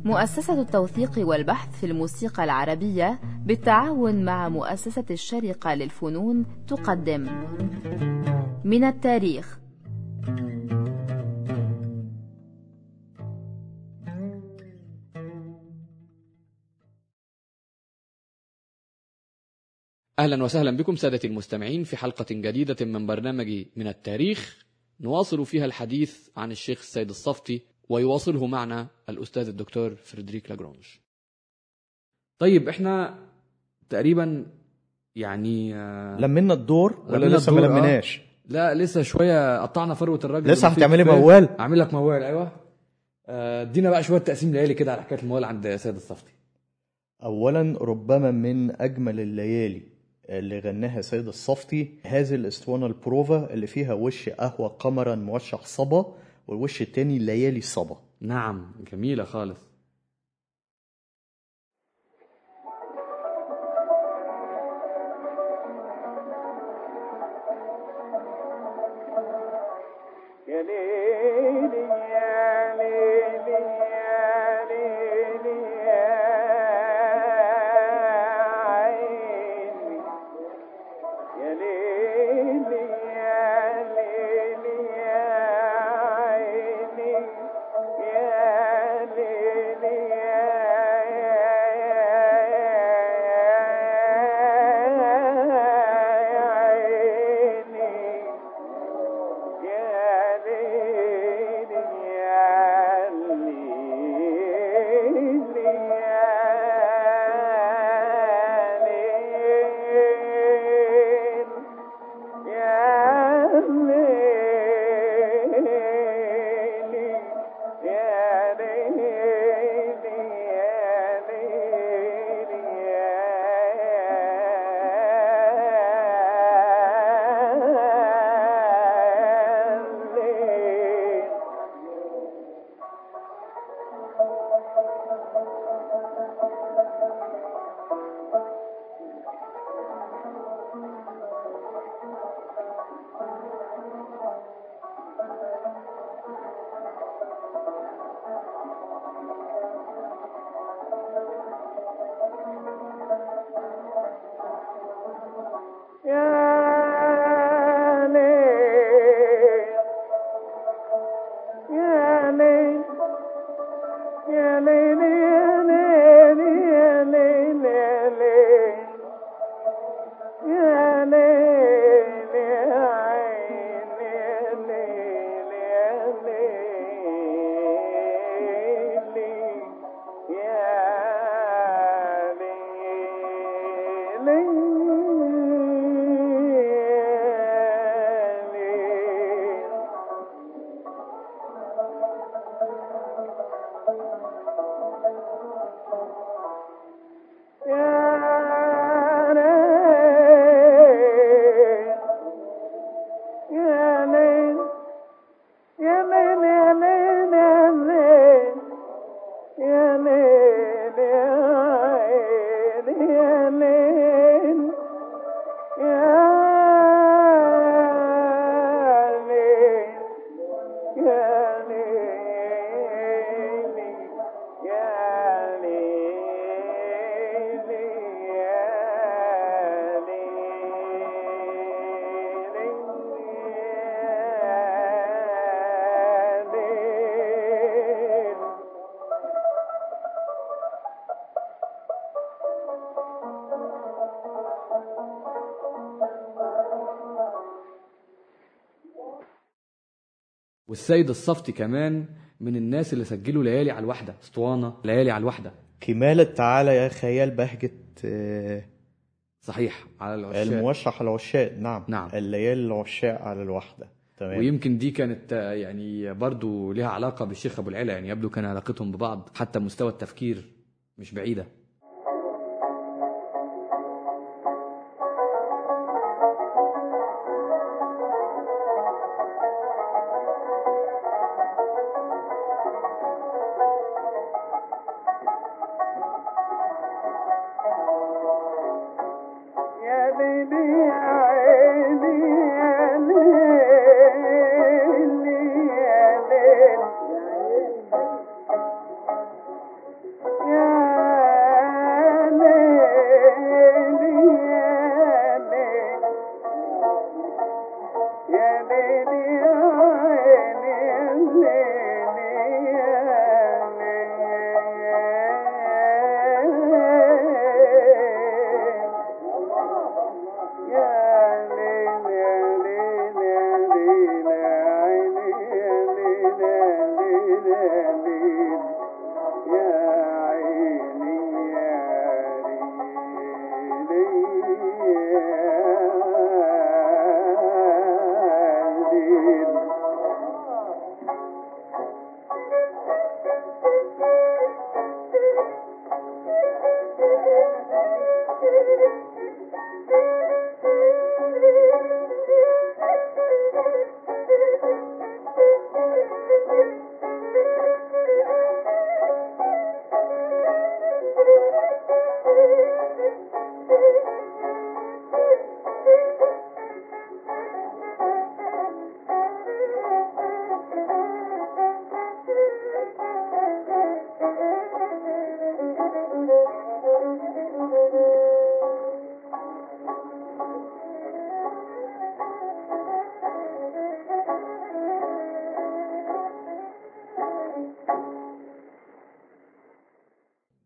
مؤسسة التوثيق والبحث في الموسيقى العربية بالتعاون مع مؤسسة الشرقة للفنون تقدم من التاريخ أهلا وسهلا بكم سادتي المستمعين في حلقة جديدة من برنامج من التاريخ نواصل فيها الحديث عن الشيخ السيد الصفتي ويواصله معنا الأستاذ الدكتور فريدريك لاجرونج طيب احنا تقريبا يعني آه، لمينا الدور ولا لمينا لسه ما الدور، آه. لميناش لا لسه شوية قطعنا فروة الراجل لسه اللطيف هتعملي ده. موال اعمل لك موال ايوه آه، ادينا بقى شوية تقسيم ليالي كده على حكاية الموال عند سيد الصفتي اولا ربما من اجمل الليالي اللي غناها سيد الصفتي هذه الاسطوانه البروفا اللي فيها وش قهوه قمرا موشح صبا والوش التاني ليالي صبا نعم جميلة خالص يا ليلي يا ليلي يا ليلي يا عيني يا ليلي يا ليلي يا عيني يا ليلي يا عيني يا ليل يا ليل يا ليل يا ليل يا ليل يا ليل يا ليل يا ليل يا ليل يا ليل يا ليل يا ليل يا ليل يا عين يا ليل يا ليل يا ليل يا ليل يا ليل يا ليل يا ليل يا ليل يا ليل يا ليل يا ليل يا ليل يا ليل والسيد الصفتي كمان من الناس اللي سجلوا ليالي على الوحدة اسطوانة ليالي على الوحدة كمالة تعالى يا خيال بهجة آه، صحيح على العشاق الموشح العشاق نعم نعم. الليالي العشاق على الوحدة تمام ويمكن دي كانت آه، يعني برضو لها علاقة بالشيخ أبو العلا يعني يبدو كان علاقتهم ببعض حتى مستوى التفكير مش بعيدة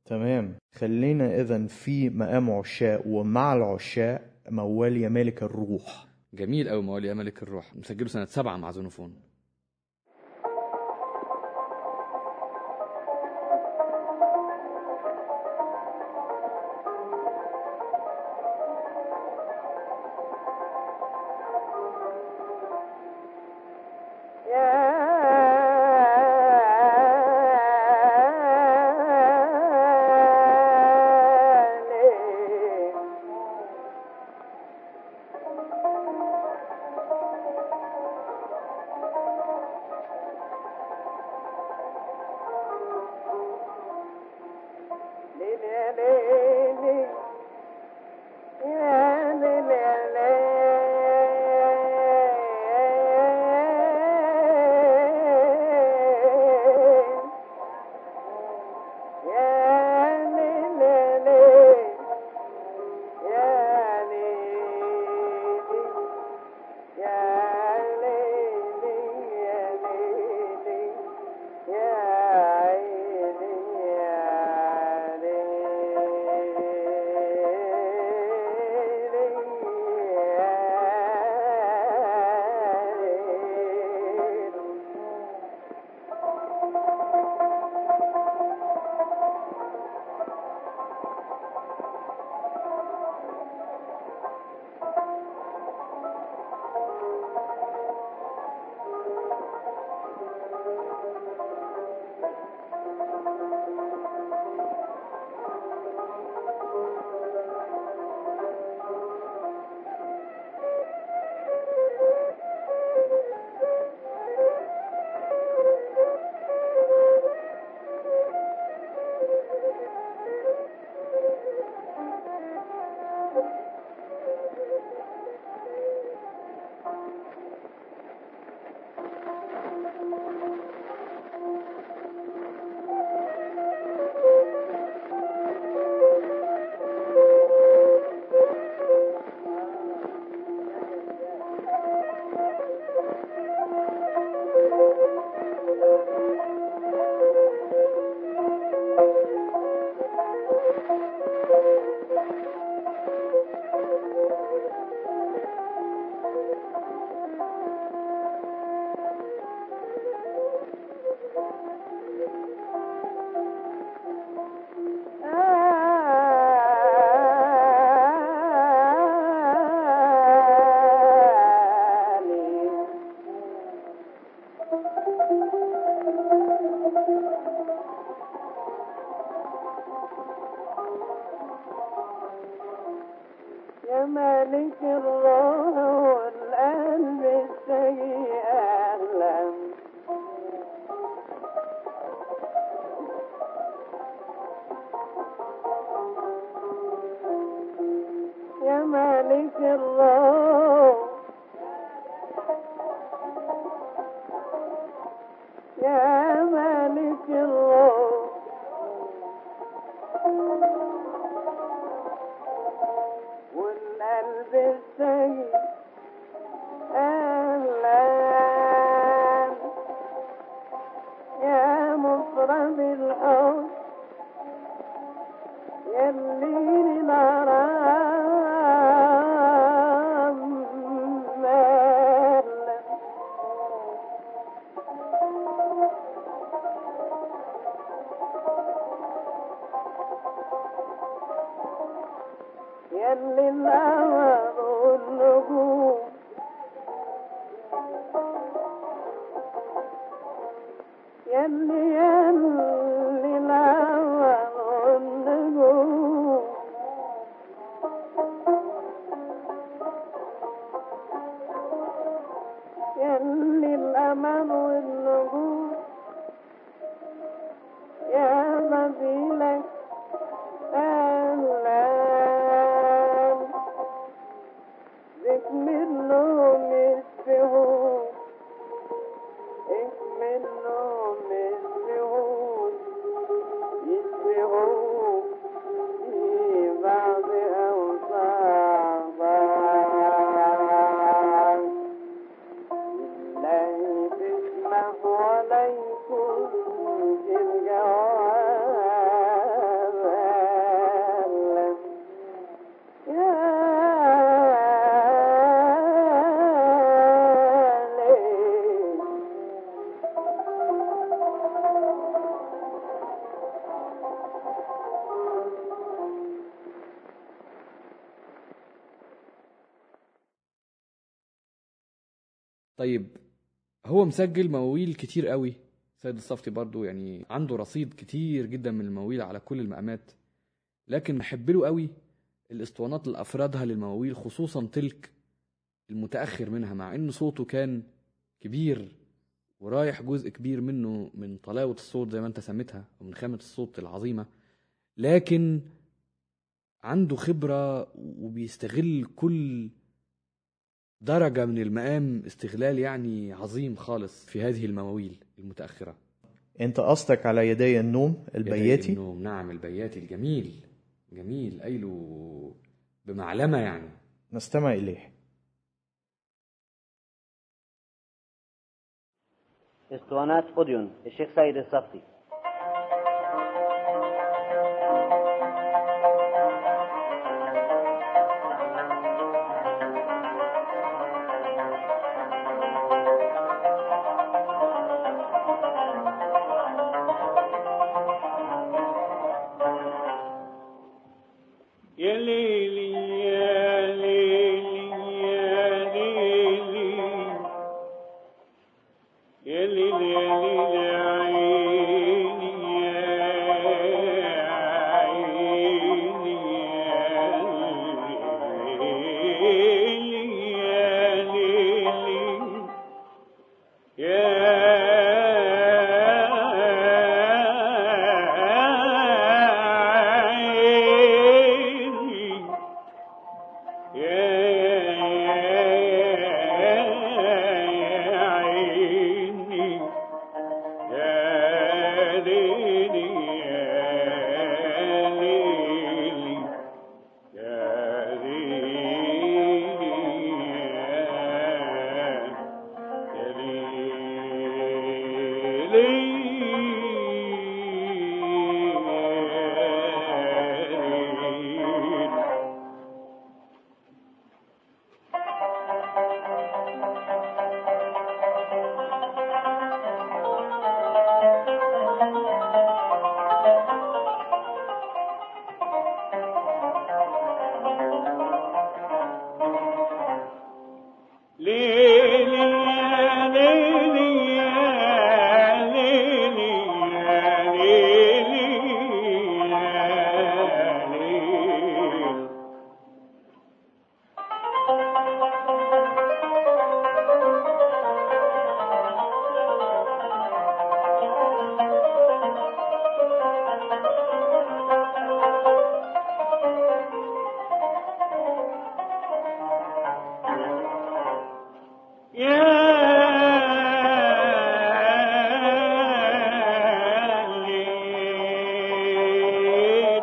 تمام خلينا إذا في مقام عشاق ومع العشاق موال يا مالك الروح جميل قوي موالي يا ملك الروح مسجله سنة سبعة مع زونوفون يا مالك الروح والقلب السيء أهلا يا مالك الروح يا مالك الروح والقلب السيء أهلا يا مفرد الحب يلي الغرام مهلا يلي القمر والنجوم يلي يلي القمر والنجوم يلي القمر والنجوم يا مدينة أهلا ذك منهم يسبحون ذك منهم يسبحون يسبحون في بعض أوصافك لا تسمح ولا يكون في الجواب طيب هو مسجل مواويل كتير قوي سيد الصفتي برضو يعني عنده رصيد كتير جدا من المواويل على كل المقامات لكن بحب له قوي الاسطوانات اللي افرادها للمواويل خصوصا تلك المتاخر منها مع ان صوته كان كبير ورايح جزء كبير منه من طلاوه الصوت زي ما انت سميتها ومن خامه الصوت العظيمه لكن عنده خبره وبيستغل كل درجه من المقام استغلال يعني عظيم خالص في هذه المواويل المتاخره انت قصدك على يدي النوم يدي البياتي النوم نعم البياتي الجميل جميل قايله بمعلمه يعني نستمع اليه اسطوانات اوديون الشيخ سيد الصفتي يا ليلي يا ليلي يا ليلي يا ليلي يا ليلي عيني يا عيني يا ليلي يا عيني ليلي يا ليلي يا ليلي يا ليلي يا ليلي يا ليل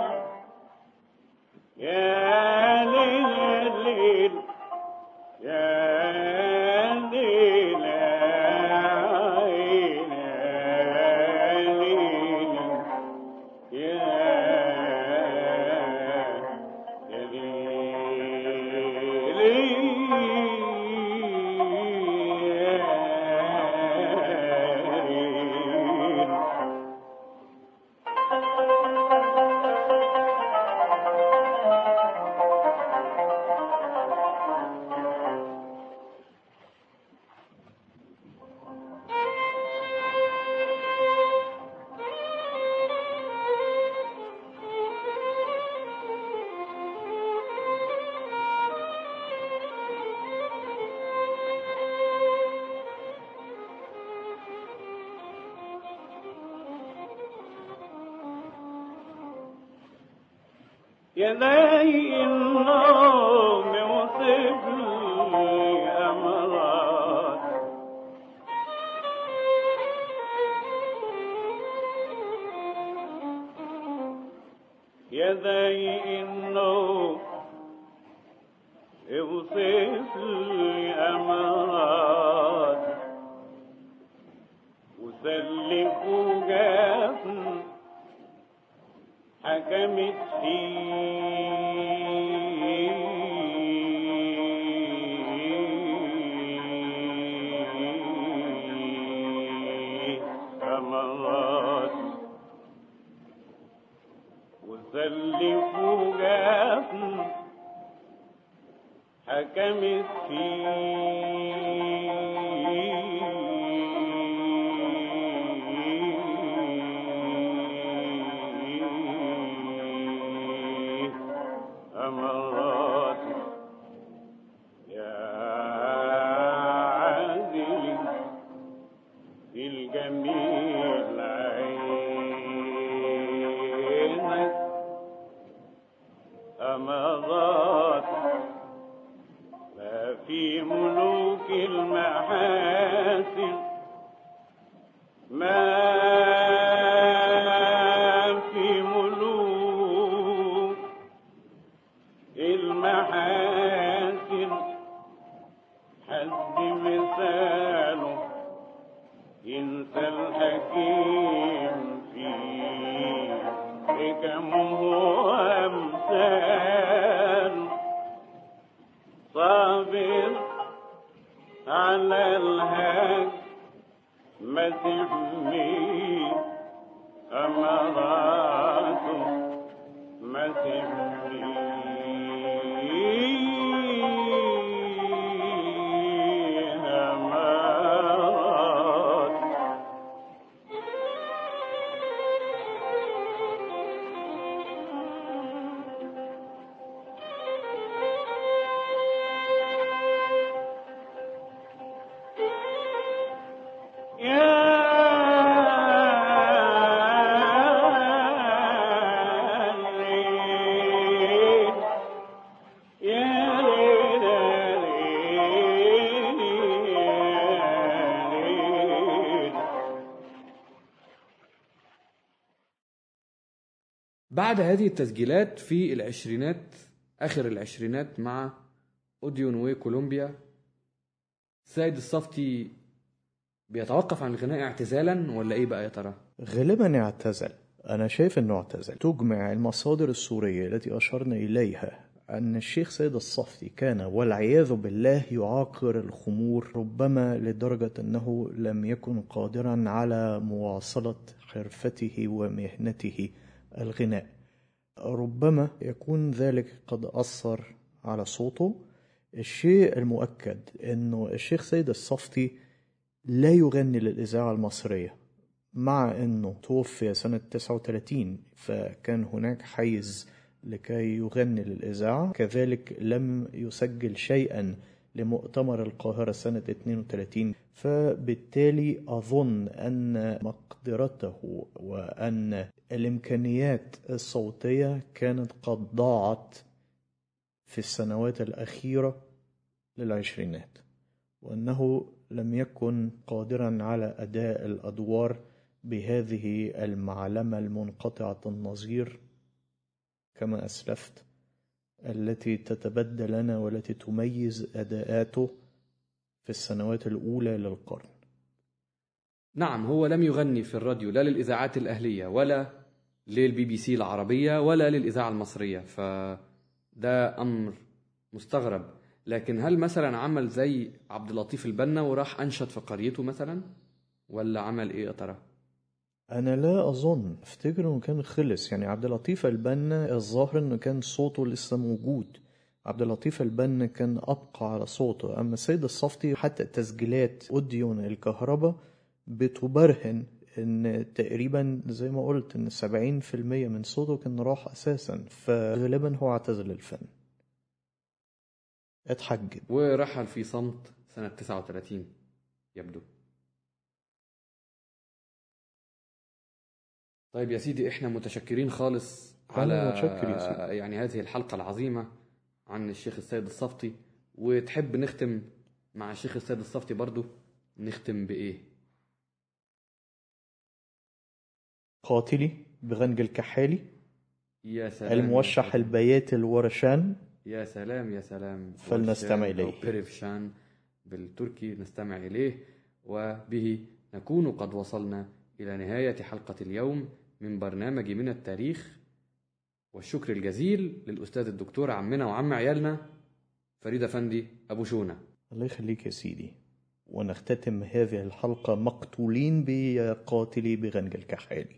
يا ليل يا ليل عين ليل يا يا ليل يا لي النوم وصف لي أمراض يا ذي النوم اوصف لي أمراض وسلك وجافن حكمت فيه ثمرات وسلفوا جافن حكمت فيه المحاسن ما في ملوك المحاسن حد مثاله ينسى الحكيم فيه حكمه أمثال صابر على الهاج ما تحمي أمراته ما تحمي أمراته يا ليل يا ليل يا ليل بعد هذه التسجيلات في العشرينات آخر العشرينات مع أوديون وكولومبيا سيد الصفتي بيتوقف عن الغناء اعتزالا ولا ايه بقى يا ترى؟ غالبا اعتزل أنا شايف أنه اعتزل تجمع المصادر السورية التي أشرنا إليها أن الشيخ سيد الصفتي كان والعياذ بالله يعاقر الخمور ربما لدرجة أنه لم يكن قادرا على مواصلة حرفته ومهنته الغناء ربما يكون ذلك قد أثر على صوته الشيء المؤكد أنه الشيخ سيد الصفتي لا يغني للإذاعة المصرية مع أنه توفي سنة 39 فكان هناك حيز لكي يغني للإذاعة كذلك لم يسجل شيئا لمؤتمر القاهرة سنة 32 فبالتالي أظن أن مقدرته وأن الإمكانيات الصوتية كانت قد ضاعت في السنوات الأخيرة للعشرينات وأنه لم يكن قادرا على أداء الأدوار بهذه المعلمة المنقطعة النظير كما أسلفت التي تتبدى لنا والتي تميز أداءاته في السنوات الأولى للقرن نعم هو لم يغني في الراديو لا للإذاعات الأهلية ولا للبي بي سي العربية ولا للإذاعة المصرية فده أمر مستغرب لكن هل مثلا عمل زي عبد اللطيف البنا وراح أنشد في قريته مثلا ولا عمل إيه يا ترى؟ أنا لا أظن أفتكر إنه كان خلص يعني عبد اللطيف البنا الظاهر إنه كان صوته لسه موجود عبد اللطيف البنا كان أبقى على صوته أما السيد الصفتي حتى تسجيلات أوديون الكهرباء بتبرهن إن تقريبا زي ما قلت إن سبعين في المية من صوته كان راح أساسا فغالبا هو اعتزل الفن اتحجب ورحل في صمت سنة 39 يبدو طيب يا سيدي احنا متشكرين خالص أنا على متشكر يا سيدي. يعني هذه الحلقة العظيمة عن الشيخ السيد الصفتي وتحب نختم مع الشيخ السيد الصفتي برضو نختم بإيه؟ قاتلي بغنج الكحالي يا سلام الموشح يا سلام. البيات الورشان يا سلام يا سلام فلنستمع ورشان أو إليه. بيرفشان بالتركي نستمع إليه وبه نكون قد وصلنا إلى نهاية حلقة اليوم من برنامج من التاريخ والشكر الجزيل للأستاذ الدكتور عمنا وعم عيالنا فريد أفندي أبو شونة الله يخليك يا سيدي ونختتم هذه الحلقة مقتولين بقاتلي بغنج الكحالي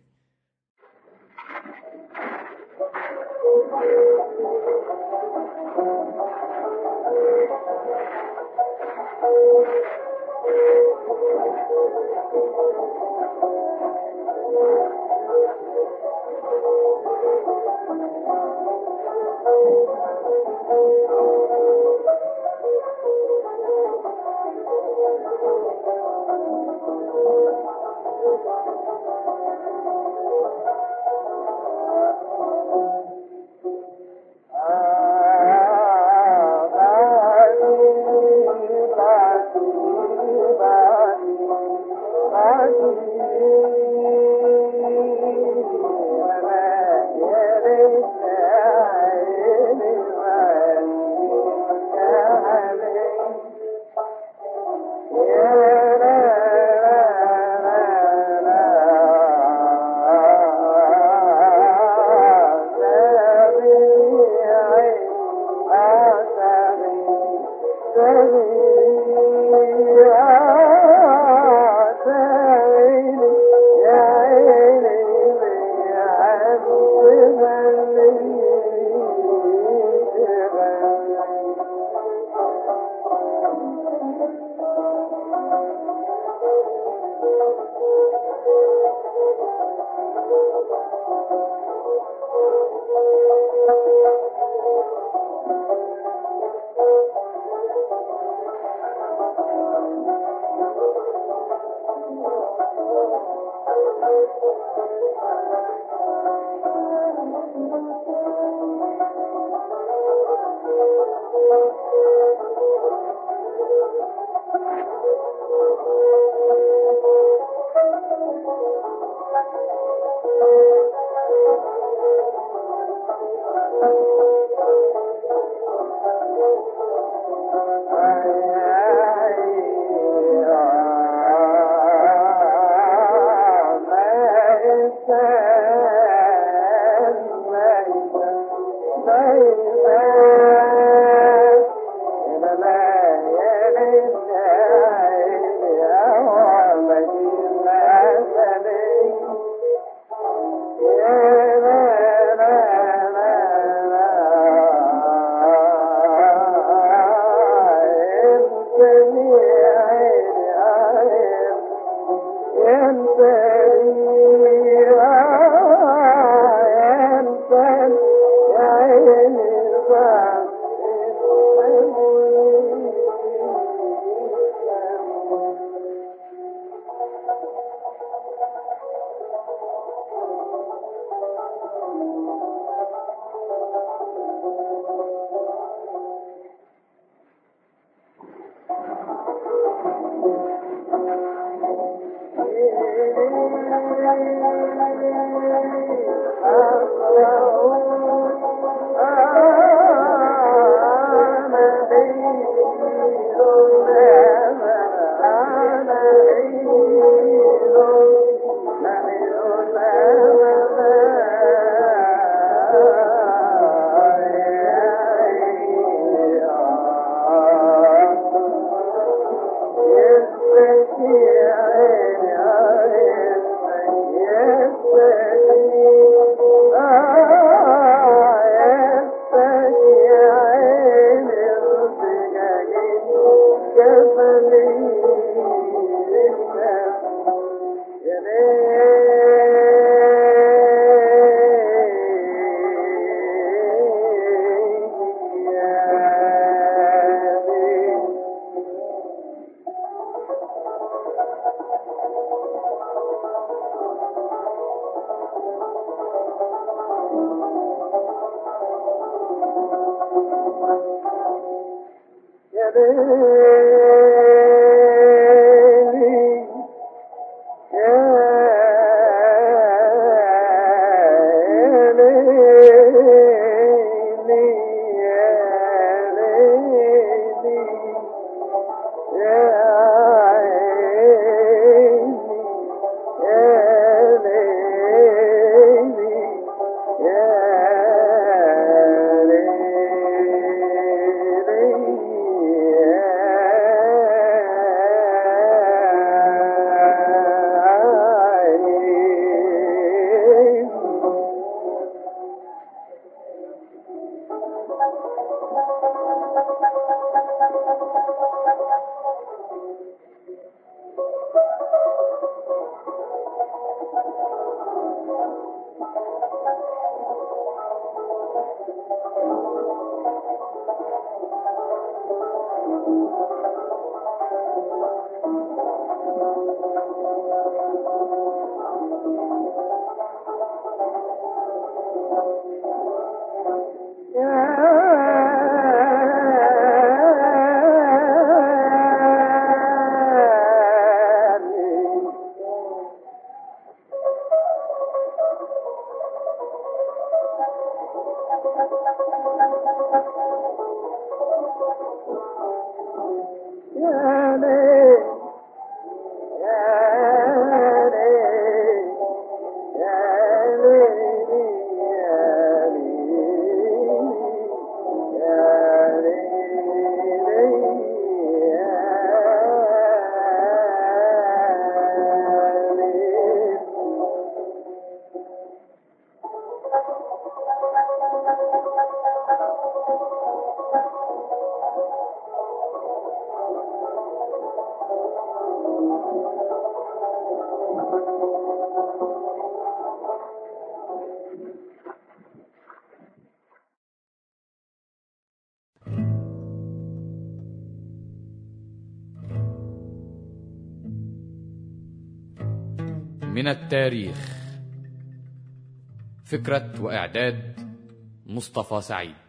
Yes, من التاريخ فكرة وإعداد مصطفى سعيد